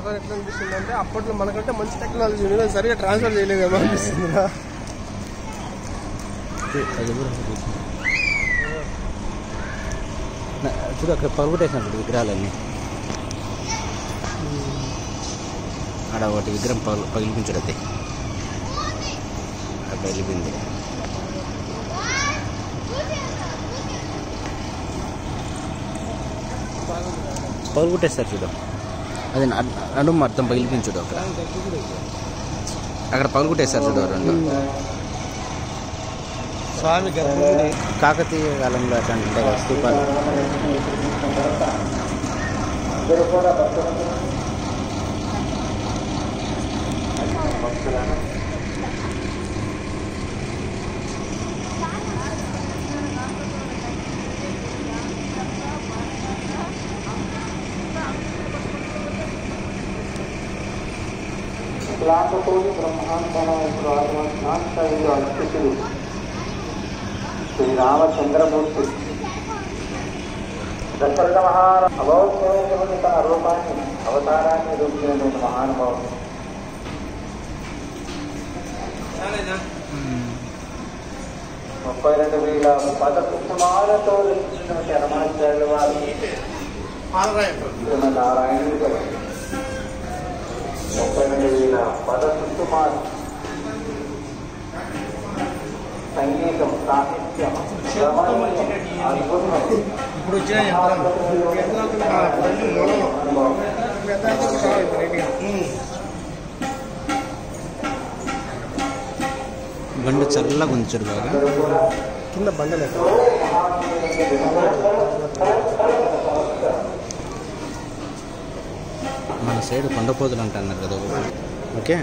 ఒకసారి ఎట్లా అనిపిస్తుంది అంటే అప్పట్లో మనకంటే మంచి టెక్నాలజీ ఉంది కానీ సరిగా ట్రాన్స్ఫర్ చేయలేదేమో అనిపిస్తుంది చూడు అక్కడ పలుగుటేసినప్పుడు విగ్రహాలన్నీ ఆడ ఒకటి విగ్రహం పగలు పగిలిపించడు అది అక్కడ వెళ్ళిపోయింది పలుగుట్టేస్తారు చూడు అది నడు- నడుము మొత్తం పగిలిపించుడు అక్కడ అక్కడ పలుగుట్టేస్తారు చూడు రెండు స్వామి గర్భగుడి కాకతీయ కాలంలో అట్లాంటి ఉంటాయి కదా స్తూపాలు లాంబకోటి బ్రహ్మాండస్థితులు శ్రీరామచంద్రమూర్తి దశరథ మహారా అవౌజ్ఞమైన తన రూపాన్ని అవతారాన్ని రూపిన మహానుభావుడు ముప్పై రెండు వేల పద పుస్తమాలతో రచించినటువంటి హనుమాచార్యుల వారు శ్రీమన్నారాయణుడు గారు ముప్పై రెండు వేల పద పుస్తమాలు సంగీతం సాహిత్యం రమణీయం, అద్భుతం. ఇప్పుడు వచ్చిన బండి చల్లగా ఉంది చూడు బాగా కింద బండలు మన సైడ్ కొండపోతులు అంటున్నారు కదా ఒకటి. ఓకే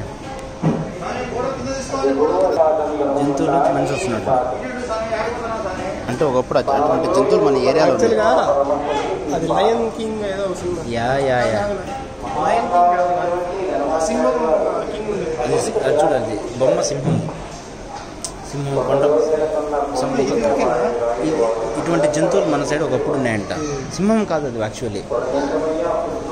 జంతువులు మనిషి వస్తున్నాడు అంటే ఒకప్పుడు అటు- అటువంటి జంతువులు మన ఏరియాలో ఉన్నాయి యాక్చువల్గా అది లయన్ కింగ్ ఏదో cinema yeah yeah yeah lion king కాదు కాదు. సింహం కింగ్ ఉంది అది సి- అది చూడు అది బొమ్మ సింహం సింహం కొండ సింహం. ఇ- ఇటువంటి జంతువులు మన సైడ్ ఒకప్పుడు ఉన్నాయంట సింహం కాదు అది యాక్చువల్లీ